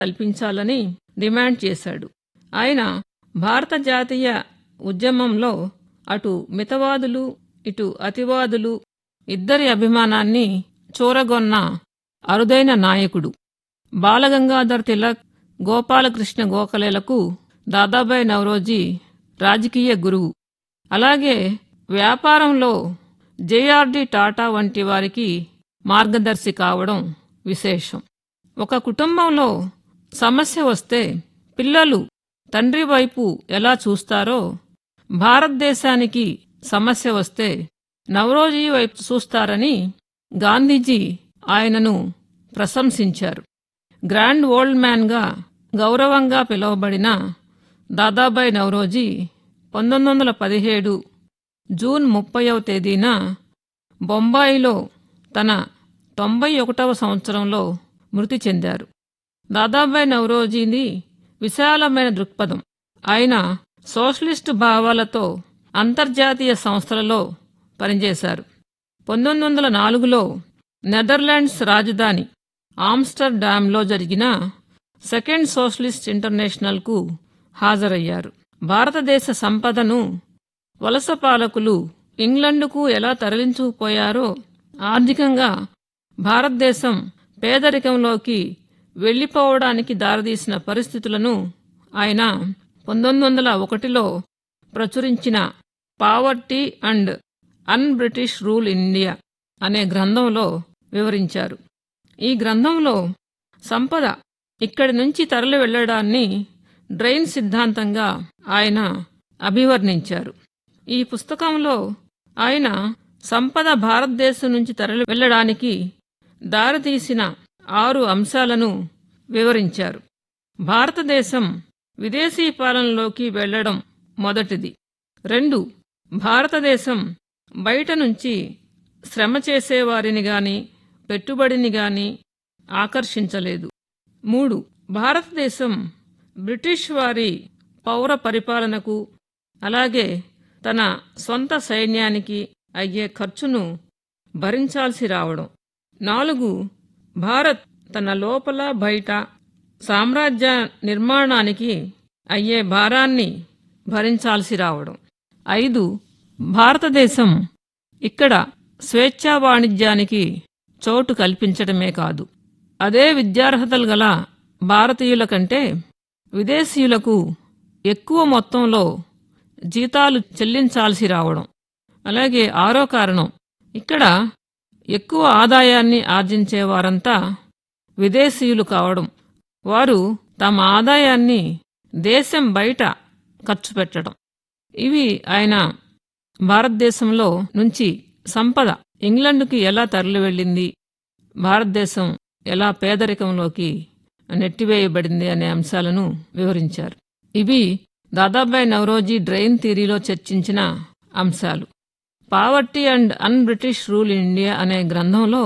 కల్పించాలని డిమాండ్ చేశాడు ఆయన భారత జాతీయ ఉద్యమంలో అటు మితవాదులు ఇటు అతివాదులు ఇద్దరి అభిమానాన్ని చూరగొన్న అరుదైన నాయకుడు బాలగంగాధర్ తిలక్ గోపాలకృష్ణ గోఖలేలకు దాదాబాయి నవరోజీ రాజకీయ గురువు అలాగే వ్యాపారంలో జేఆర్డి టాటా వంటి వారికి మార్గదర్శి కావడం విశేషం ఒక కుటుంబంలో సమస్య వస్తే పిల్లలు తండ్రి వైపు ఎలా చూస్తారో భారతదేశానికి సమస్య వస్తే నవరోజీ వైపు చూస్తారని గాంధీజీ ఆయనను ప్రశంసించారు గ్రాండ్ ఓల్డ్ మ్యాన్గా గౌరవంగా పిలువబడిన దాదాబాయి నవరోజీ పంతొమ్మిది వందల పదిహేడు జూన్ ముప్పైవ తేదీన బొంబాయిలో తన తొంభై ఒకటవ సంవత్సరంలో మృతి చెందారు దాదాబాయి నవరోజీని విశాలమైన దృక్పథం ఆయన సోషలిస్టు భావాలతో అంతర్జాతీయ సంస్థలలో పనిచేశారు పంతొమ్మిది వందల నాలుగులో నెదర్లాండ్స్ రాజధాని ఆమ్స్టర్డామ్లో జరిగిన సెకండ్ సోషలిస్ట్ ఇంటర్నేషనల్కు హాజరయ్యారు భారతదేశ సంపదను వలస పాలకులు ఇంగ్లండుకు ఎలా తరలించుకుపోయారో ఆర్థికంగా భారతదేశం పేదరికంలోకి వెళ్లిపోవడానికి దారితీసిన పరిస్థితులను ఆయన పంతొమ్మిది వందల ఒకటిలో ప్రచురించిన poverty and un British rule in India అనే గ్రంథంలో వివరించారు ఈ గ్రంథంలో సంపద ఇక్కడి నుంచి తరలి వెళ్లడాన్ని డ్రైన్ సిద్ధాంతంగా ఆయన అభివర్ణించారు ఈ పుస్తకంలో ఆయన సంపద భారతదేశం నుంచి తరలి వెళ్లడానికి దారితీసిన ఆరు అంశాలను వివరించారు భారతదేశం విదేశీ పాలనలోకి వెళ్లడం మొదటిది రెండు భారతదేశం బయట నుంచి శ్రమ చేసేవారిని గాని పెట్టుబడిని గాని ఆకర్షించలేదు మూడు భారతదేశం బ్రిటిష్ వారి పౌర పరిపాలనకు అలాగే తన సొంత సైన్యానికి అయ్యే ఖర్చును భరించాల్సి రావడం నాలుగు భారత్ తన లోపల బయట సామ్రాజ్య నిర్మాణానికి అయ్యే భారాన్ని భరించాల్సి రావడం ఐదు భారతదేశం ఇక్కడ స్వేచ్ఛా వాణిజ్యానికి చోటు కల్పించడమే కాదు అదే విద్యార్హతలు గల భారతీయుల కంటే విదేశీయులకు ఎక్కువ మొత్తంలో జీతాలు చెల్లించాల్సి రావడం అలాగే ఆరో కారణం ఇక్కడ ఎక్కువ ఆదాయాన్ని ఆర్జించే వారంతా విదేశీయులు కావడం వారు తమ ఆదాయాన్ని దేశం బయట ఖర్చు పెట్టడం ఇవి ఆయన భారతదేశంలో నుంచి సంపద ఇంగ్లండుకి ఎలా తరలి వెళ్ళింది భారతదేశం ఎలా పేదరికంలోకి నెట్టివేయబడింది అనే అంశాలను వివరించారు ఇవి దాదాబాయి నవరోజీ డ్రైన్ థియరీలో చర్చించిన అంశాలు poverty and un British rule in India అనే గ్రంథంలో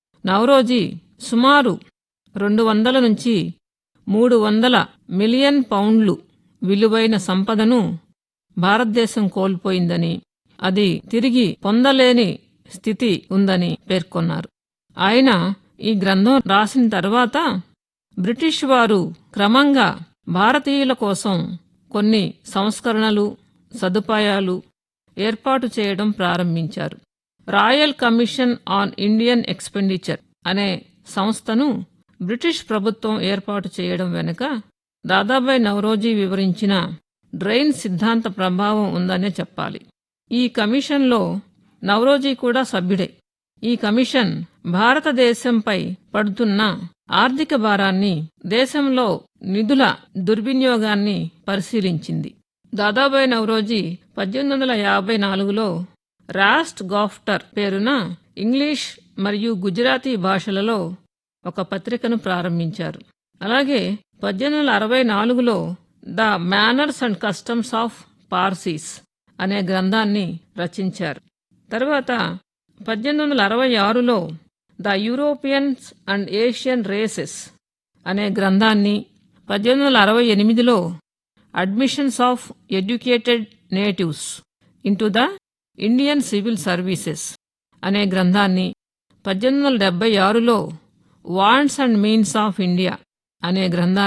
నవరోజీ సుమారు రెండు వందల నుంచి మూడు వందల మిలియన్ పౌండ్లు విలువైన సంపదను భారతదేశం కోల్పోయిందని అది తిరిగి పొందలేని స్థితి ఉందని పేర్కొన్నారు ఆయన ఈ గ్రంథం రాసిన తర్వాత బ్రిటిష్ వారు క్రమంగా భారతీయుల కోసం కొన్ని సంస్కరణలు సదుపాయాలు ఏర్పాటు చేయడం ప్రారంభించారు royal commission on Indian expenditure అనే సంస్థను బ్రిటిష్ ప్రభుత్వం ఏర్పాటు చేయడం వెనుక దాదాబాయి నవరోజీ వివరించిన డ్రైన్ సిద్ధాంత ప్రభావం ఉందనే చెప్పాలి ఈ కమిషన్లో నవరోజీ కూడా సభ్యుడే ఈ కమిషన్ భారతదేశంపై పడుతున్న ఆర్థిక భారాన్ని దేశంలో నిధుల దుర్వినియోగాన్ని పరిశీలించింది దాదాబాయి నవరోజీ పద్దెనిమిది వందల యాభై నాలుగులో రాస్ట్ గాఫ్టర్ పేరున ఇంగ్లీష్ మరియు గుజరాతీ భాషలలో ఒక పత్రికను ప్రారంభించారు అలాగే పద్దెనిమిది వందల అరవై నాలుగులో the manners and customs of Parsees అనే గ్రంథాన్ని రచించారు తర్వాత పద్దెనిమిది వందల అరవై ఆరులో the Europeans and Asian races అనే గ్రంథాన్ని పద్దెనిమిది వందల అరవై ఎనిమిదిలో admissions of educated natives into the Indian civil services అనే గ్రంథాన్ని పద్దెనిమిది వందల డెబ్బై ఆరులో wants and means of India అనే గ్రంథాన్ని